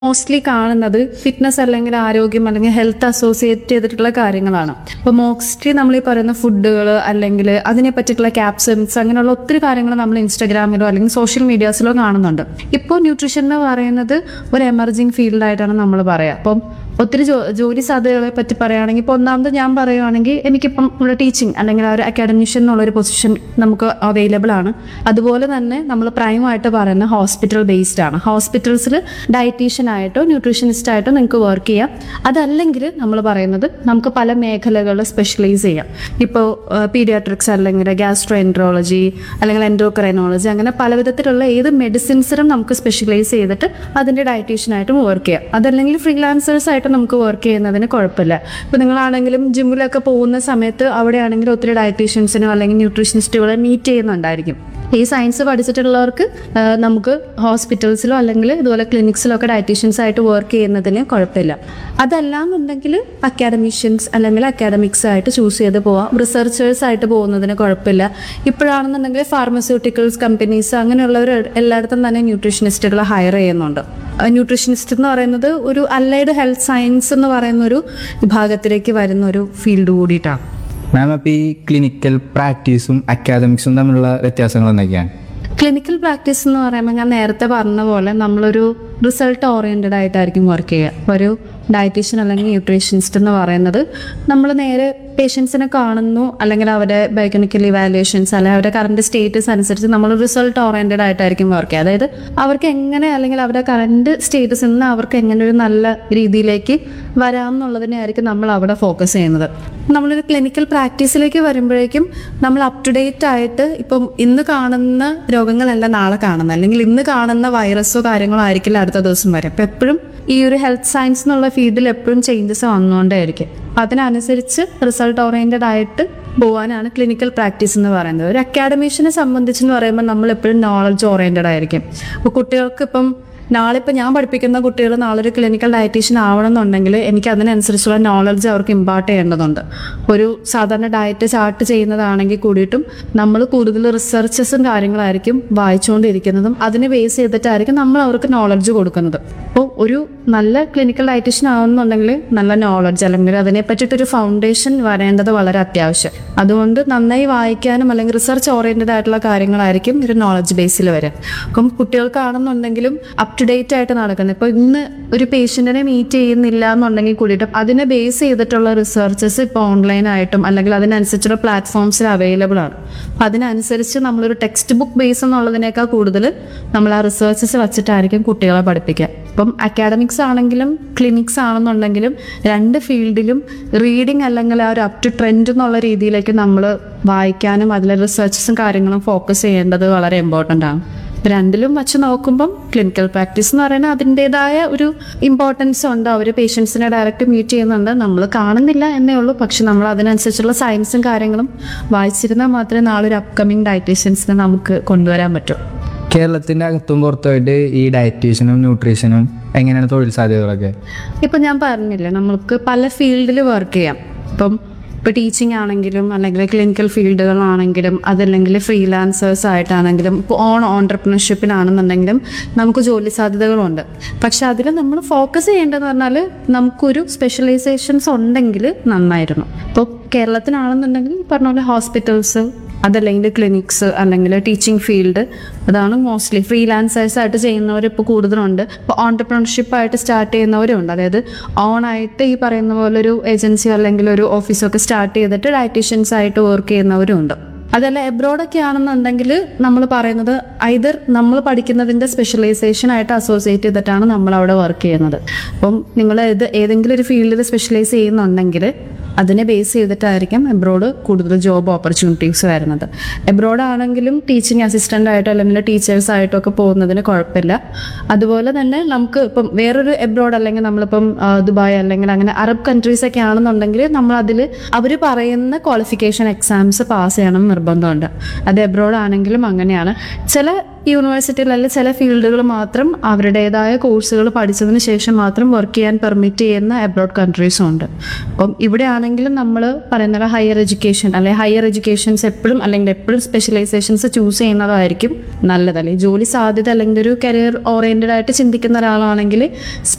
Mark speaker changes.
Speaker 1: mostly കാണുന്നത് fitness അല്ലെങ്കിൽ ആരോഗ്യം അല്ലെങ്കിൽ ഹെൽത്ത് അസോസിയേറ്റ് ചെയ്തിട്ടുള്ള കാര്യങ്ങളാണ് അപ്പോൾ മോസ്റ്റ്ലി നമ്മൾ ഈ പറയുന്ന ഫുഡുകൾ അല്ലെങ്കിൽ അതിനെ പറ്റിയിട്ടുള്ള ക്യാപ്ഷൻസ് അങ്ങനെയുള്ള ഒത്തിരി കാര്യങ്ങൾ നമ്മൾ ഇൻസ്റ്റാഗ്രാമിലോ അല്ലെങ്കിൽ സോഷ്യൽ മീഡിയാസിലോ കാണുന്നുണ്ട് ഇപ്പോൾ ന്യൂട്രീഷൻ എന്ന് പറയുന്നത് ഒരു എമർജിങ് ഫീൽഡായിട്ടാണ് നമ്മൾ പറയുക അപ്പം ഒത്തിരി ജോ ജോലി സാധ്യതകളെ പറ്റി പറയുകയാണെങ്കിൽ ഇപ്പോൾ ഒന്നാമത് ഞാൻ പറയുകയാണെങ്കിൽ എനിക്കിപ്പം ഇവിടെ ടീച്ചിങ് അല്ലെങ്കിൽ ആ ഒരു അക്കാഡമിഷ്യൻ എന്നുള്ള ഒരു പൊസിഷൻ നമുക്ക് അവൈലബിൾ ആണ് അതുപോലെ തന്നെ നമ്മൾ പ്രൈമായിട്ട് പറയുന്ന ഹോസ്പിറ്റൽ ബേസ്ഡ് ആണ് ഹോസ്പിറ്റൽസിൽ ഡയറ്റീഷ്യൻ ആയിട്ടോ ന്യൂട്രീഷനിസ്റ്റ് ആയിട്ടോ നിങ്ങൾക്ക് വർക്ക് ചെയ്യാം അതല്ലെങ്കിൽ നമ്മൾ പറയുന്നത് നമുക്ക് പല മേഖലകളിൽ സ്പെഷ്യലൈസ് ചെയ്യാം ഇപ്പോൾ പീഡിയാട്രിക്സ് അല്ലെങ്കിൽ ഗ്യാസ്ട്രോ എൻട്രോളജി അല്ലെങ്കിൽ എൻഡോക്രൈനോളജി അങ്ങനെ പല വിധത്തിലുള്ള ഏത് മെഡിസിൻസിനും നമുക്ക് സ്പെഷ്യലൈസ് ചെയ്തിട്ട് അതിൻ്റെ ഡയറ്റീഷ്യനായിട്ടും വർക്ക് ചെയ്യാം അതല്ലെങ്കിൽ ഫ്രീലാൻസേഴ്സ് ആയിട്ട് നമുക്ക് വർക്ക് ചെയ്യുന്നതിന് കുഴപ്പമില്ല ഇപ്പോൾ നിങ്ങളാണെങ്കിലും ജിമ്മിലൊക്കെ പോകുന്ന സമയത്ത് അവിടെയാണെങ്കിൽ ഒത്തിരി ഡയറ്റീഷ്യൻസിനോ അല്ലെങ്കിൽ ന്യൂട്രീഷനിസ്റ്റുകളെ മീറ്റ് ചെയ്യുന്നുണ്ടായിരിക്കും ഈ സയൻസ് പഠിച്ചിട്ടുള്ളവർക്ക് ആ, നമുക്ക് ഹോസ്പിറ്റൽസിലോ അല്ലെങ്കിൽ ഇതുപോലെ ക്ലിനിക്സിലോ ഒക്കെ ഡയറ്റീഷ്യൻസ് ആയിട്ട് വർക്ക് ചെയ്യുന്നതിന് കുഴപ്പമില്ല അതല്ലാന്നുണ്ടെങ്കിൽ അക്കാഡമിഷ്യൻസ് അല്ലെങ്കിൽ അക്കാഡമിക്സ് ആയിട്ട് ചൂസ് ചെയ്ത് പോവാം റിസർച്ചേഴ്സ് ആയിട്ട് പോകുന്നതിന് കുഴപ്പമില്ല ഇപ്പോഴാണെന്നുണ്ടെങ്കിൽ ഫാർമസ്യൂട്ടിക്കൽസ് കമ്പനീസ് അങ്ങനെയുള്ളവർ എല്ലായിടത്തും തന്നെ ന്യൂട്രീഷനിസ്റ്റുകളെ ഹയർ ചെയ്യുന്നുണ്ട് ന്യൂട്രീഷനിസ്റ്റ് എന്ന് പറയുന്നത് ഒരു അല്ലൈഡ് ഹെൽത്ത് സയൻസ് എന്ന് പറയുന്ന ഒരു വിഭാഗത്തിലേക്ക് വരുന്ന ഒരു ഫീൽഡ് കൂടിയിട്ടാണ്
Speaker 2: മാം അപ്പോൾ ഈ ക്ലിനിക്കൽ പ്രാക്ടീസും അക്കാദമിക്സും തമ്മിലുള്ള വ്യത്യാസങ്ങൾ എന്തൊക്കെയാണ്
Speaker 1: ക്ലിനിക്കൽ പ്രാക്ടീസ് എന്ന് പറയുമ്പോൾ ഞാൻ നേരത്തെ പറഞ്ഞ പോലെ നമ്മളൊരു റിസൾട്ട് ഓറിയൻറ്റഡ് ആയിട്ടായിരിക്കും വർക്ക് ചെയ്യുക ഒരു ഡയറ്റീഷ്യൻ അല്ലെങ്കിൽ ന്യൂട്രീഷനിസ്റ്റ് എന്ന് പറയുന്നത് നമ്മൾ നേരെ പേഷ്യൻസിനെ കാണുന്നു അല്ലെങ്കിൽ അവരുടെ ബയോകെമിക്കൽ ഇവാലുവേഷൻസ് അല്ലെങ്കിൽ അവരുടെ കറണ്ട് സ്റ്റേറ്റസ് അനുസരിച്ച് നമ്മൾ റിസൾട്ട് ഓറിയൻറ്റഡ് ആയിട്ടായിരിക്കും വർക്ക് ചെയ്യുക അതായത് അവർക്ക് എങ്ങനെ അല്ലെങ്കിൽ അവരുടെ കറണ്ട് സ്റ്റേറ്റസിൽ നിന്ന് അവർക്ക് എങ്ങനെ ഒരു നല്ല രീതിയിലേക്ക് വരാം എന്നുള്ളതിനെ ആയിരിക്കും നമ്മൾ അവിടെ ഫോക്കസ് ചെയ്യുന്നത് നമ്മളൊരു ക്ലിനിക്കൽ പ്രാക്ടീസിലേക്ക് വരുമ്പോഴേക്കും നമ്മൾ അപ് ടു ഡേറ്റ് ആയിട്ട് ഇപ്പം ഇന്ന് കാണുന്ന രോഗങ്ങളല്ല നാളെ കാണുന്നത് അല്ലെങ്കിൽ ഇന്ന് കാണുന്ന വൈറസോ കാര്യങ്ങളോ ആയിരിക്കില്ല അടുത്ത ദിവസം വരെ അപ്പം എപ്പോഴും ഈ ഒരു ഹെൽത്ത് സയൻസ് എന്നുള്ള ഫീൽഡിൽ എപ്പോഴും ചേഞ്ചസ് വന്നുകൊണ്ടേയിരിക്കും അപ്പം അതിനനുസരിച്ച് റിസൾട്ട് ഓറിയൻറ്റഡ് ആയിട്ട് പോകാനാണ് ക്ലിനിക്കൽ പ്രാക്ടീസ് എന്ന് പറയുന്നത് ഒരു അക്കാഡമീഷനെ സംബന്ധിച്ചെന്ന് പറയുമ്പോൾ നമ്മൾ എപ്പോഴും നോളജ് ഓറിയൻറ്റഡ് ആയിരിക്കും അപ്പോൾ കുട്ടികൾക്ക് ഇപ്പം നാളെ ഇപ്പം ഞാൻ പഠിപ്പിക്കുന്ന കുട്ടികൾ നാളെ ഒരു ക്ലിനിക്കൽ ഡയറ്റീഷ്യൻ ആവണമെന്നുണ്ടെങ്കിൽ എനിക്ക് അതിനനുസരിച്ചുള്ള നോളജ് അവർക്ക് ഇമ്പാർട്ട് ചെയ്യേണ്ടതുണ്ട് ഒരു സാധാരണ ഡയറ്റ് ചാർട്ട് ചെയ്യുന്നതാണെങ്കിൽ കൂടിയിട്ടും നമ്മൾ കൂടുതൽ റിസർച്ചസും കാര്യങ്ങളായിരിക്കും വായിച്ചുകൊണ്ടിരിക്കുന്നതും അതിനെ ബേസ് ചെയ്തിട്ടായിരിക്കും നമ്മൾ അവർക്ക് നോളജ് കൊടുക്കുന്നത് അപ്പോൾ ഒരു നല്ല ക്ലിനിക്കൽ ഡയറ്റീഷ്യൻ ആവുന്നുണ്ടെങ്കിൽ നല്ല നോളജ് അല്ലെങ്കിൽ അതിനെ പറ്റിയിട്ടൊരു ഫൗണ്ടേഷൻ വരേണ്ടത് വളരെ അത്യാവശ്യം അതുകൊണ്ട് നന്നായി വായിക്കാനും അല്ലെങ്കിൽ റിസർച്ച് ഓറിയൻറ്റഡ് ആയിട്ടുള്ള കാര്യങ്ങളായിരിക്കും ഒരു നോളജ് ബേസിൽ വരിക അപ്പം കുട്ടികൾക്കാണെന്നുണ്ടെങ്കിലും അപ് ടു ഡേറ്റ് ആയിട്ട് നടക്കുന്നത് ഇപ്പോൾ ഇന്ന് ഒരു പേഷ്യൻറ്റിനെ മീറ്റ് ചെയ്യുന്നില്ല എന്നുണ്ടെങ്കിൽ കൂടിയിട്ടും അതിനെ ബേസ് ചെയ്തിട്ടുള്ള റിസർച്ചസ് ഇപ്പോൾ ഓൺലൈനായിട്ടും അല്ലെങ്കിൽ അതിനനുസരിച്ചുള്ള പ്ലാറ്റ്ഫോംസിൽ അവൈലബിൾ ആണ് അപ്പം അതിനനുസരിച്ച് നമ്മളൊരു ടെക്സ്റ്റ് ബുക്ക് ബേസ് എന്നുള്ളതിനേക്കാൾ കൂടുതൽ നമ്മൾ ആ റിസർച്ചസ് വച്ചിട്ടായിരിക്കും കുട്ടികളെ പഠിപ്പിക്കുക ഇപ്പം അക്കാഡമിക്സ് ആണെങ്കിലും ക്ലിനിക്സ് ആണെന്നുണ്ടെങ്കിലും രണ്ട് ഫീൽഡിലും റീഡിങ് അല്ലെങ്കിൽ ആ ഒരു അപ് ടു ട്രെൻഡ് എന്നുള്ള രീതിയിലേക്ക് നമ്മൾ വായിക്കാനും അതിലെ റിസർച്ചസും കാര്യങ്ങളും ഫോക്കസ് ചെയ്യേണ്ടത് വളരെ ഇമ്പോർട്ടൻ്റ് ആണ് രണ്ടിലും വച്ച് നോക്കുമ്പം ക്ലിനിക്കൽ പ്രാക്ടീസ് എന്ന് പറയുന്നത് അതിൻ്റെതായ ഒരു ഇമ്പോർട്ടൻസ് ഉണ്ട് അവർ പേഷ്യൻസിനെ ഡയറക്റ്റ് മീറ്റ് ചെയ്യുന്നുണ്ട് നമ്മൾ കാണുന്നില്ല എന്നേ ഉള്ളൂ പക്ഷെ നമ്മൾ അതിനനുസരിച്ചുള്ള സയൻസും കാര്യങ്ങളും വായിച്ചിരുന്നാൽ മാത്രമേ നാളെ ഒരു അപ്കമിങ് ഡയറ്റീഷ്യൻസിനെ നമുക്ക് കൊണ്ടുവരാൻ പറ്റൂ
Speaker 2: കേരളത്തിൻ്റെ അകത്തും പുറത്തുമായിട്ട് ഈ ഡയറ്റീഷ്യനും ന്യൂട്രീഷനും എങ്ങനെയാണ് തൊഴിൽ സാധ്യതകളൊക്കെ
Speaker 1: ഇപ്പം ഞാൻ പറഞ്ഞില്ലേ നമ്മൾക്ക് പല ഫീൽഡിൽ വർക്ക് ചെയ്യാം ഇപ്പം ഇപ്പോൾ ടീച്ചിങ് ആണെങ്കിലും അല്ലെങ്കിൽ ക്ലിനിക്കൽ ഫീൽഡുകളാണെങ്കിലും അതല്ലെങ്കിൽ ഫ്രീലാൻസേഴ്സ് ആയിട്ടാണെങ്കിലും ഇപ്പോൾ ഓൺ ഓൺടർപ്രണർഷിപ്പിനാണെന്നുണ്ടെങ്കിലും നമുക്ക് ജോലി സാധ്യതകളുണ്ട് പക്ഷെ അതിൽ നമ്മൾ ഫോക്കസ് ചെയ്യേണ്ടതെന്ന് പറഞ്ഞാൽ നമുക്കൊരു സ്പെഷ്യലൈസേഷൻസ് ഉണ്ടെങ്കിൽ നന്നായിരുന്നു ഇപ്പോൾ കേരളത്തിനാണെന്നുണ്ടെങ്കിൽ ഈ പറഞ്ഞ പോലെ ഹോസ്പിറ്റൽസ് അതല്ലെങ്കിൽ ക്ലിനിക്സ് അല്ലെങ്കിൽ ടീച്ചിങ് ഫീൽഡ് അതാണ് മോസ്റ്റ്ലി ഫ്രീലാൻസേഴ്സ് ആയിട്ട് ചെയ്യുന്നവർ ഇപ്പോൾ കൂടുതലുണ്ട് ഇപ്പോൾ ഓൺടർപ്രണർഷിപ്പ് ആയിട്ട് സ്റ്റാർട്ട് ചെയ്യുന്നവരുണ്ട് അതായത് ഓൺ ആയിട്ട് ഈ പറയുന്ന പോലെ ഒരു ഏജൻസിയോ അല്ലെങ്കിൽ ഒരു ഓഫീസോ ഒക്കെ സ്റ്റാർട്ട് ചെയ്തിട്ട് ഡയറ്റീഷ്യൻസ് ആയിട്ട് വർക്ക് ചെയ്യുന്നവരും ഉണ്ട് അതല്ല എബ്രോഡൊക്കെ ആണെന്നുണ്ടെങ്കിൽ നമ്മൾ പറയുന്നത് ഐദർ നമ്മൾ പഠിക്കുന്നതിൻ്റെ സ്പെഷ്യലൈസേഷൻ ആയിട്ട് അസോസിയേറ്റ് ചെയ്തിട്ടാണ് നമ്മൾ അവിടെ വർക്ക് ചെയ്യുന്നത് അപ്പം നിങ്ങൾ ഇത് ഏതെങ്കിലും ഒരു ഫീൽഡിൽ സ്പെഷ്യലൈസ് ചെയ്യുന്നുണ്ടെങ്കിൽ അതിനെ ബേസ് ചെയ്തിട്ടായിരിക്കും എബ്രോഡ് കൂടുതൽ ജോബ് ഓപ്പർച്യൂണിറ്റീസ് വരുന്നത് എബ്രോഡ് ആണെങ്കിലും ടീച്ചിങ് അസിസ്റ്റൻ്റ് ആയിട്ടോ അല്ലെങ്കിൽ ടീച്ചേഴ്സ് ആയിട്ടോ ഒക്കെ പോകുന്നതിന് കുഴപ്പമില്ല അതുപോലെ തന്നെ നമുക്ക് ഇപ്പം വേറൊരു എബ്രോഡ് അല്ലെങ്കിൽ നമ്മളിപ്പം ആ, ദുബായ് അല്ലെങ്കിൽ അങ്ങനെ അറബ് കൺട്രീസ് ഒക്കെ ആണെന്നുണ്ടെങ്കിൽ നമ്മൾ അതിൽ അവർ പറയുന്ന ക്വാളിഫിക്കേഷൻ എക്സാംസ് പാസ് ചെയ്യണം എന്ന് നിർബന്ധമുണ്ട് അത് എബ്രോഡ് ആണെങ്കിലും അങ്ങനെയാണ് ചില യൂണിവേഴ്സിറ്റിയിൽ അല്ലെങ്കിൽ ചില ഫീൽഡുകൾ മാത്രം അവരുടേതായ കോഴ്സുകൾ പഠിച്ചതിന് ശേഷം മാത്രം വർക്ക് ചെയ്യാൻ പെർമിറ്റ് ചെയ്യുന്ന അബ്രോഡ് കൺട്രീസും ഉണ്ട് അപ്പം ഇവിടെ ആണെങ്കിലും നമ്മൾ പറയുന്ന ഹയർ എഡ്യൂക്കേഷൻ അല്ലെങ്കിൽ ഹയർ എഡ്യൂക്കേഷൻസ് എപ്പോഴും അല്ലെങ്കിൽ എപ്പോഴും സ്പെഷ്യലൈസേഷൻസ് ചൂസ് ചെയ്യുന്നതായിരിക്കും നല്ലത് അല്ലെങ്കിൽ ജോലി സാധ്യത അല്ലെങ്കിൽ ഒരു കരിയർ ഓറിയൻറ്റഡ് ആയിട്ട് ചിന്തിക്കുന്ന ഒരാളാണെങ്കിൽ